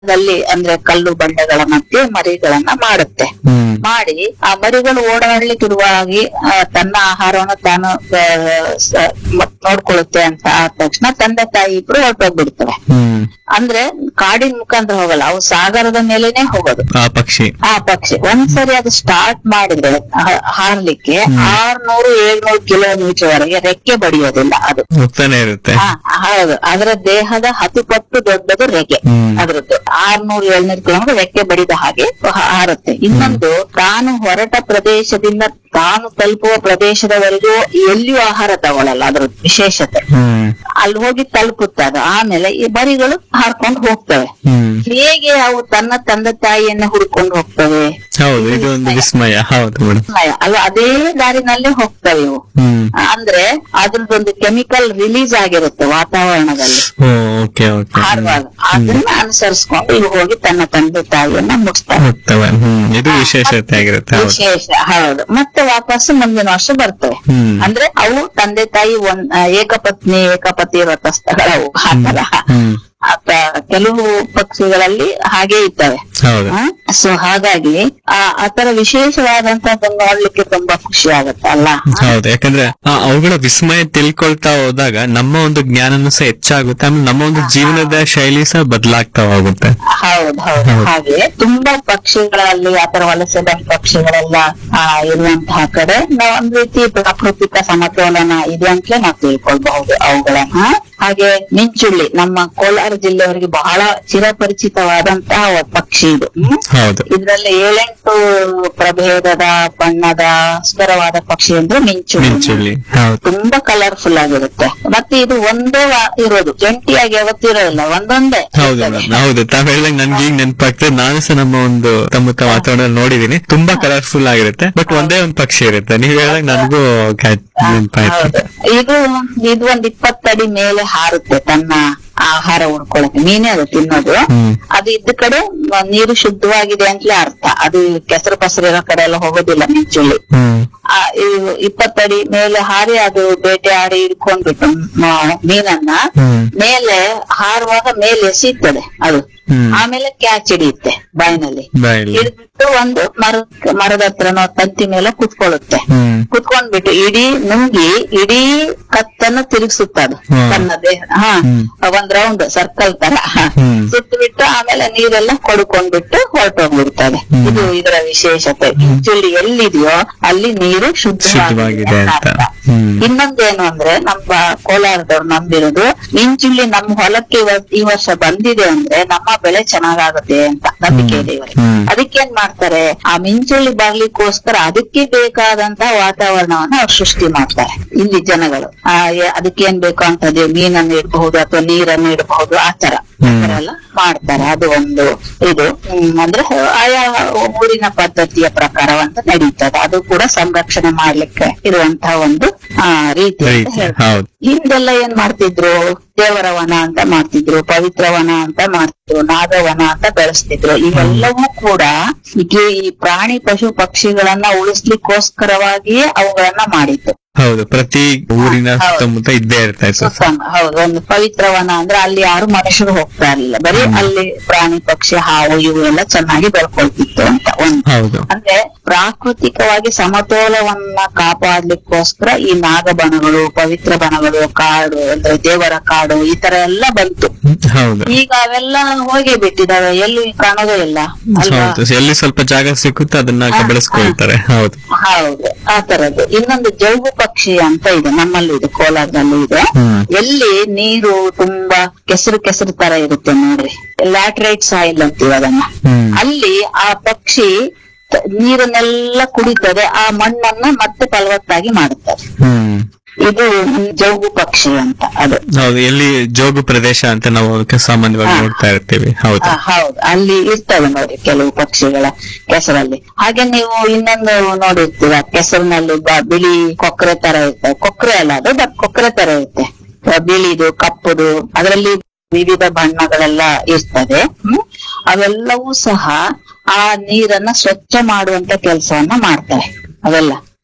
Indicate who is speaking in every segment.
Speaker 1: ದಲ್ಲಿ ಅಂದ್ರೆ ಕಲ್ಲು ಬಂಡೆಗಳ ಮಧ್ಯೆ ಮರಿಗಳನ್ನ ಮಾಡುತ್ತೆ
Speaker 2: ಹ್ಮ್
Speaker 1: ಮಾಡಿ ಆ ಮರಿಗಳು ಓಡಾಡ್ಲಿಕ್ಕಿರುವಾಗಿ ಆ, ತನ್ನ ಆಹಾರವನ್ನು ತಾನು ಆ, ಸ- ಮ- ನೋಡ್ಕೊಳ್ಳುತ್ತೆ ಅಂತ ಆದ ತಕ್ಷಣ ತಂದೆ ತಾಯಿ ಇಬ್ರು ಹೊರಟೋಗ್ಬಿಡ್ತವೆ
Speaker 2: ಹ್ಮ್
Speaker 1: ಅಂದ್ರೆ ಕಾಡಿನ ಮುಖಾಂತರ ಹೋಗಲ್ಲ ಅವು ಸಾಗರದ ಮೇಲೇನೆ ಹೋಗೋದು
Speaker 2: ಆ ಪಕ್ಷಿ
Speaker 1: ಆ ಪಕ್ಷಿ ಒಂದ್ಸರಿ ಅದು ಸ್ಟಾರ್ಟ್ ಮಾಡಿದ್ರೆ ಹ- ಹಾರ್ಲಿಕ್ಕೆ ಆರ್ನೂರು ಏಳ್ನೂರು ಕಿಲೋಮೀಟರ್ ವರೆಗೆ ರೆಕ್ಕೆ ಬಡಿಯೋದಿಲ್ಲ ಅದು
Speaker 2: ಹೋಗ್ತಾನೆ ಇರುತ್ತೆ
Speaker 1: ಹಾ, ಹೌದು ಅದರ ದೇಹದ ಹತ್ತು ಪಟ್ಟು ದೊಡ್ಡದು ರೆಕ್ಕೆ
Speaker 2: ಹ್ಮ್.
Speaker 1: ಅದ್ರದ್ದು ಆರ್ನೂರು ಏಳ್ನೂರು ಕಿಲೋಮೀಟರ್ ರೆಕ್ಕೆ ಬಡಿದ ಹಾಗೆ ಹ- ಹಾರುತ್ತೆ ಇನ್ನೊಂದು ತಾನು ಹೊರಟ ಪ್ರದೇಶದಿಂದ ತಾನು ತಲುಪುವ ಪ್ರದೇಶದವರೆಗೂ ಎಲ್ಲಿಯೂ ಆಹಾರ ತಗೊಳ್ಳಲ್ಲ ಅದ್ರ ವಿಶೇಷತೆ
Speaker 2: ಹ್ಮ್
Speaker 1: ಅಲ್ಲಿ ಹೋಗಿ ತಲುಪುತ್ತೆ ಅದು ಆಮೇಲೆ ಈ ಮರಿಗಳು ಹಾರ್ಕೊಂಡು ಹೋಗ್ತವೆ
Speaker 2: ಹ್ಮ್
Speaker 1: ಹೇಗೆ ಅವು ತನ್ನ ತಂದೆ ತಾಯಿಯನ್ನ ಹುಡ್ಕೊಂಡು ಹೋಗ್ತವೆ
Speaker 2: ಹೌದು ಇದು ಒಂದು ವಿಸ್ಮಯ ಹೌದು ಮೇಡಮ್
Speaker 1: ಅಲ್ಲ ಅದೇ ದಾರಿನಲ್ಲೇ ಹೋಗ್ತವೆ ಇವು
Speaker 2: ಹ್ಮ್
Speaker 1: ಅಂದ್ರೆ ಅದ್ರದ್ದೊಂದು ಕೆಮಿಕಲ್ ರಿಲೀಸ್ ಆಗಿರುತ್ತೆ ವಾತಾವರಣದಲ್ಲಿ
Speaker 2: ಓಕೆ ಓಕೆ
Speaker 1: ಹಾರುವಾಗ ಅದನ್ನ ಅನುಸರಿಸ್ಕೊಂಡು ಇವು ಹೋಗಿ ತನ್ನ ತಂದೆ ತಾಯಿಯನ್ನ ಮುಟ್ತವೆ
Speaker 2: ಹೋಗ್ತವೆ ಹ್ಮ್ ಇದು ವಿಶೇಷತೆ ಆಗಿರುತ್ತೆ ಹೌದು
Speaker 1: ವಿಶೇಷ ಹೌದು ಮತ್ತೆ ವಾಪಸ್ ಮುಂದಿನ ವರ್ಷ ಬರ್ತವೆ
Speaker 2: ಹ್ಮ್
Speaker 1: ಅಂದ್ರೆ ಅವು ತಂದೆ ತಾಯಿ ಒಂದ್ ಆ, ಏಕಪತ್ನಿ ಏಕಪತಿ ವ್ರತಸ್ಥಗಳವು ಆತರ
Speaker 2: ಹ್ಮ್
Speaker 1: ಆತ ಕೆಲವು ಪಕ್ಷಿಗಳಲ್ಲಿ ಹಾಗೆ ಇರ್ತವೆ
Speaker 2: ಹೌದು
Speaker 1: ಸೊ ಹಾಗಾಗಿ ಆ ಆತರ ವಿಶೇಷವಾದಂತದ್ದನ್ನ ನೋಡ್ಲಿಕ್ಕೆ ತುಂಬಾ ಖುಷಿ ಆಗುತ್ತೆ ಅಲ್ಲ
Speaker 2: ಹೌದು ಯಾಕಂದ್ರೆ ಆ ಅವುಗಳ ವಿಸ್ಮಯ ತಿಳ್ಕೊಳ್ತಾ ಹೋದಾಗ ನಮ್ಮ ಒಂದು ಜ್ಞಾನನೂ ಸಹ ಹೆಚ್ಚಾಗುತ್ತೆ ಆಮೇಲೆ ನಮ್ಮ ಒಂದು ಜೀವನದ ಶೈಲಿ ಸಹ ಬದಲಾಗ್ತಾ ಹೋಗುತ್ತೆ
Speaker 1: ಹೌದು ಹೌದು ಹಾಗೆ ತುಂಬಾ ಪಕ್ಷಿಗಳಲ್ಲಿ ಆತರ ವಲಸೆ ಬಂದ ಪಕ್ಷಿಗಳೆಲ್ಲ ಆ, ಇರುವಂತಹ ಕಡೆ ನಾವು ಒಂದ್ ರೀತಿ ಪ್ರಾಕೃತಿಕ ಸಮತೋಲನ ಇದೆ ಅಂತಲೇ ನಾವು ತಿಳ್ಕೊಳ್ಬಹುದು ಅವುಗಳನ್ನ ಹಾಗೆ ಮಿಂಚುಳ್ಳಿ ನಮ್ಮ ಕೋಲಾರ ಜಿಲ್ಲೆಯವರಿಗೆ ಬಹಳ ಚಿರಪರಿಚಿತವಾದಂತಹ ಒಂದು ಪಕ್ಷಿ ಇದು ಹ್ಮ್?
Speaker 2: ಹೌದು
Speaker 1: ಇದ್ರಲ್ಲಿ ಏಳೆಂಟು ಪ್ರಭೇದದ ಬಣ್ಣದ ಸುಂದರವಾದ ಪಕ್ಷಿ ಅಂದ್ರೆ ಮಿಂಚುಳ್ಳಿ
Speaker 2: ಮಿಂಚುಳ್ಳಿ ಹೌದು
Speaker 1: ತುಂಬಾ ಕಲರ್ಫುಲ್ ಆಗಿರುತ್ತೆ ಮತ್ತೆ ಇದು ಒಂದೇ ವಾ- ಇರೋದು ಜಂಟಿಯಾಗಿ ಯಾವತ್ತಿರೋದಿಲ್ಲ ಒಂದೊಂದೇ
Speaker 2: ಹೌದು ಮೇಡಮ್ ಹೌದು ತಾವ್ ಹೇಳ್ದಂಗ್ ನನ್ಗೆ ಈಗ ನೆನಪಾಗ್ತದೆ ನಾನು ಸಹ ನಮ್ಮ ಒಂದು ಸುತ್ತಮುತ್ತ ವಾತಾವರಣ ನೋಡಿದೀನಿ ತುಂಬಾ ಕಲರ್ಫುಲ್ ಆಗಿರುತ್ತೆ ಬಟ್ ಒಂದೇ ಒಂದು ಪಕ್ಷಿ ಇರುತ್ತೆ ನೀವ್ ಹೇಳ್ದಂಗ್ ನನಗೂ ನೆನಪಾಯ್ತು
Speaker 1: ಹೌದು ಇದು ಇದು ಒಂದ್ ಇಪ್ಪತ್ತಡಿ ಮೇಲೆ ಹಾರುತ್ತೆ ತನ್ನ ಆಹಾರ ಉಳ್ಕೊಳಕ್ಕೆ ಮೀನೇ ಅದು ತಿನ್ನೋದು
Speaker 2: ಹ್ಮ್
Speaker 1: ಅದು ಇದ್ದ ಕಡೆ ಮ- ನೀರು ಶುದ್ಧವಾಗಿದೆ ಅಂತಲೇ ಅರ್ಥ ಅದು ಕೆಸರು ಪಸರು ಇರೋ ಕಡೆ ಎಲ್ಲ ಹೋಗೋದಿಲ್ಲ ಮಿಂಚುಳ್ಳಿ
Speaker 2: ಹ್ಮ್
Speaker 1: ಆ, ಇದು ಇಪ್ಪತ್ತಡಿ ಮೇಲೆ ಹಾರಿ ಅದು ಬೇಟೆ ಆಡಿ ಹಿಡ್ಕೊಂಡ್ಬಿಟ್ಟು ಮ- ಮೀನನ್ನ
Speaker 2: ಹ್ಮ್
Speaker 1: ಮೇಲೆ ಹಾರುವಾಗ ಮೇಲೆ ಎಸೀತದೆ ಅದು
Speaker 2: ಹ್ಮ್
Speaker 1: ಆಮೇಲೆ ಕ್ಯಾಚ್ ಹಿಡಿಯುತ್ತೆ ಬಾಯಿನಲ್ಲಿ
Speaker 2: ಬಾಯಲ್ಲಿ
Speaker 1: ಹಿಡಿದ್ಬಿಟ್ಟು ಒಂದು ಮರ ಮರದ ಹತ್ರನೋ ತಂತಿ ಮೇಲೆ ಕುತ್ಕೊಳ್ಳುತ್ತೆ
Speaker 2: ಹ್ಮ್
Speaker 1: ಕುತ್ಕೊಂಡ್ಬಿಟ್ಟು ಇಡೀ ನುಂಗಿ ಇಡೀ ಕತ್ತನ್ನು ತಿರುಗಿಸುತ್ತೆ ಅದು
Speaker 2: ಹ್ಮ್.
Speaker 1: ತನ್ನ ದೇಹ ಹಾ
Speaker 2: ಹ್ಮ್.
Speaker 1: ಒಂದ್ ರೌಂಡ್ ಸರ್ಕಲ್ ತರ
Speaker 2: ಹ್ಮ್.
Speaker 1: ಸುತ್ತಬಿಟ್ಟು ಆಮೇಲೆ ನೀರೆಲ್ಲ ಕೊಡ್ಕೊಂಡ್ಬಿಟ್ಟು ಹೊರಟೋಗ್ಬಿಡ್ತದೆ
Speaker 2: ಹ್ಮ್.
Speaker 1: ಇದು ಇದರ ವಿಶೇಷತೆ ಮಿಂಚುಳ್ಳಿ ಎಲ್ಲಿದೆಯೋ ಅಲ್ಲಿ ನೀರು ಶುದ್ಧವಾಗಿದೆ
Speaker 2: ಶುದ್ಧವಾಗಿದೆ
Speaker 1: ಅಂತ
Speaker 2: ಅಂತ
Speaker 1: ಅರ್ಥ.
Speaker 2: ಹ್ಮ್
Speaker 1: ಇನ್ನೊಂದೇನು ಅಂದ್ರೆ ನಮ್ಮ ಕೋಲಾರದವ್ರು ನಂಬಿರೋದು ಮಿಂಚುಳ್ಳಿ ನಮ್ಮ ಹೊಲಕ್ಕೆ ಇವ- ಈ ವರ್ಷ ಬಂದಿದೆ ಅಂದ್ರೆ ನಮ್ಮ ಬೆಳೆ ಚೆನ್ನಾಗಾಗುತ್ತೆ ಅಂತ ನಂಬಿಕೆ ಇದೆ ಇವರಿಗೆ
Speaker 2: ಹ್ಮ್
Speaker 1: ಅದಕ್ಕೇನ್ ಮಾಡ್ತಾರೆ ಆ ಮಿಂಚುಳ್ಳಿ ಬರ್ಲಿಕ್ಕೋಸ್ಕರ ಅದಕ್ಕೆ ಬೇಕಾದಂತಹ ವಾತಾವರಣವನ್ನ ಅವ್ರು ಸೃಷ್ಟಿ ಮಾಡ್ತಾರೆ ಇಲ್ಲಿ ಜನಗಳು ಆ ಎ- ಅದಕ್ಕೇನ್ ಬೇಕು ಅಂತದ್ದು ಮೀನನ್ನು ಇಡಬಹುದು ಅಥವಾ ನೀರನ್ನು ಇಡಬಹುದು ಆತರ
Speaker 2: ಹ್ಮ್.
Speaker 1: ಆತರ ಎಲ್ಲ ಮಾಡ್ತಾರೆ ಅದು ಒಂದು ಇದು ಹ್ಮ್, ಅಂದ್ರೆ ಆಯಾ ಊರಿನ ಪದ್ಧತಿಯ ಪ್ರಕಾರವಂತ ನಡೀತದೆ ಅದು ಕೂಡ ಸಂರಕ್ಷಣೆ ಮಾಡ್ಲಿಕ್ಕೆ ಇರುವಂತಹ ಒಂದು ಆ ರೀತಿ ಅಂತ
Speaker 2: ರೀತಿ,
Speaker 1: ಹೇಳ್ತಾರೆ
Speaker 2: ಹೌದು
Speaker 1: ಹಿಂದೆಲ್ಲ ಏನ್ ಮಾಡ್ತಿದ್ರು ದೇವರ ವನ ಅಂತ ಮಾಡ್ತಿದ್ರು ಪವಿತ್ರ ವನ ಅಂತ ಮಾಡ್ತಿದ್ರು ನಾಗವನ ಅಂತ ಬೆಳೆಸ್ತಿದ್ರು ಇವೆಲ್ಲವೂ ಕೂಡ ಈಗ ಈ ಪ್ರಾಣಿ ಪಶು ಪಕ್ಷಿಗಳನ್ನ ಉಳಿಸ್ಲಿಕ್ಕೋಸ್ಕರವಾಗಿಯೇ ಅವುಗಳನ್ನ ಮಾಡಿತ್ತು
Speaker 2: ಹೌದು ಪ್ರತಿ ಊರಿನ
Speaker 1: ಹೌದು.
Speaker 2: ಸುತ್ತಮುತ್ತ ಇದ್ದೇ ಇರ್ತಾ ಇತ್ತು
Speaker 1: ಸುತ್ತಮ ಹೌದು ಒಂದು ಪವಿತ್ರ ವನ ಅಂದ್ರೆ ಅಲ್ಲಿ ಯಾರು ಮನುಷ್ಯರು ಹೋಗ್ತಾ ಇರ್ಲಿಲ್ಲ ಬರೀ ಅಲ್ಲಿ ಪ್ರಾಣಿ ಪಕ್ಷಿ ಹಾವು ಇವು ಎಲ್ಲ ಚೆನ್ನಾಗಿ ಬೆಳ್ಕೊಳ್ತಿತ್ತು ಅಂತ ಒಂದು
Speaker 2: ಹೌದು
Speaker 1: ಅಂದ್ರೆ ಪ್ರಾಕೃತಿಕವಾಗಿ ಸಮತೋಲವನ್ನ ಕಾಪಾಡ್ಲಿಕ್ಕೋಸ್ಕರ ಈ ನಾಗಬನಗಳು ಪವಿತ್ರ ಬನಗಳು ಕಾಡು ಅಂದ್ರೆ ದೇವರ ಕಾಡು ಈ ತರ ಎಲ್ಲ ಬಂತು
Speaker 2: ಹ್ಮ್, ಹೌದು
Speaker 1: ಈಗ ಅವೆಲ್ಲ ಹೋಗಿ ಬಿಟ್ಟಿದಾವೆ ಎಲ್ಲೂ ಕಾಣೋದೇ ಇಲ್ಲ ಅಲ್ವಾ
Speaker 2: ಹೌದು ಎಲ್ಲಿ ಸ್ವಲ್ಪ ಜಾಗ ಸಿಕ್ಕುತ್ತೆ ಅದನ್ನ
Speaker 1: ಹಾ,
Speaker 2: ಬೆಳೆಸ್ಕೊಳ್ತಾರೆ ಹೌದು
Speaker 1: ಹೌದು ಆ ತರದ್ದು ಇನ್ನೊಂದು ಜೌಗು ಪಕ್ಷಿ ಅಂತ ಇದೆ ನಮ್ಮಲ್ಲೂ ಇದೆ ಕೋಲಾರದಲ್ಲೂ ಇದೆ
Speaker 2: ಹ್ಮ್
Speaker 1: ಎಲ್ಲಿ ನೀರು ತುಂಬಾ ಕೆಸರು ಕೆಸರು ತರ ಇರುತ್ತೆ ನೋಡ್ರಿ ಲ್ಯಾಟ್ರೈಟ್ ಸಾಯಿಲ್ ಅಂತೀವಿ ಅದನ್ನ
Speaker 2: ಹ್ಮ್
Speaker 1: ಅಲ್ಲಿ ಆ ಪಕ್ಷಿ ತ- ನೀರನ್ನೆಲ್ಲ ಕುಡಿತದೆ ಆ ಮಣ್ಣನ್ನ ಮತ್ತೆ ಫಲವತ್ತಾಗಿ ಮಾಡುತ್ತದೆ
Speaker 2: ಹ್ಮ್
Speaker 1: ಇದು ಜೌಗು ಪಕ್ಷಿ ಅಂತ ಅದು
Speaker 2: ಹೌದು ಎಲ್ಲಿ ಜೋಗು ಪ್ರದೇಶ ಅಂತ ನಾವು ಅದಕ್ಕೆ ಸಾಮಾನ್ಯವಾಗಿ
Speaker 1: ಹಾ.
Speaker 2: ನೋಡ್ತಾ ಇರ್ತೀವಿ ಹೌದು
Speaker 1: ಆ, ಹೌದು ಅಲ್ಲಿ ಇರ್ತವೆ ನೋಡಿ ಕೆಲವು ಪಕ್ಷಿಗಳ ಕೆಸರಲ್ಲಿ ಹಾಗೆ ನೀವು ಇನ್ನೊಂದು ನೋಡಿರ್ತೀರ ಕೆಸರಿನಲ್ಲಿ ಬ- ಬಿಳಿ ಕೊಕ್ಕರೆ ತರ ಇರ್ತವೆ ಕೊಕ್ಕರೆ ಅಲ್ಲ ಅದು ಬಟ್ ಕೊಕ್ಕರೆ ತರ ಇರುತ್ತೆ ಆ, ಬಿಳಿದು ಕಪ್ಪುದು ಅದರಲ್ಲಿ ವಿವಿಧ ಬಣ್ಣಗಳೆಲ್ಲ ಇರ್ತದೆ ಹ್ಮ್ ಅವೆಲ್ಲವೂ ಸಹ ಆ ನೀರನ್ನ ಸ್ವಚ್ಛ ಮಾಡುವಂತ ಕೆಲಸವನ್ನ ಮಾಡ್ತವೆ ಅವೆಲ್ಲ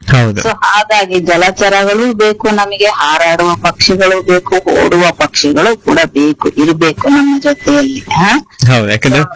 Speaker 2: ಹೌದು
Speaker 1: ಸೊ ಹಾಗಾಗಿ ಜಲಚರಗಳು ಬೇಕು ನಮಗೆ ಹಾರಾಡುವ ಪಕ್ಷಿಗಳು ಬೇಕು ಓಡುವ ಪಕ್ಷಿಗಳು ಕೂಡ ಬೇಕು ಇರಬೇಕು ನಮ್ಮ ಜೊತೆಯಲ್ಲಿ ಹಾ
Speaker 2: ಹೌದು ಯಾಕಂದ್ರೆ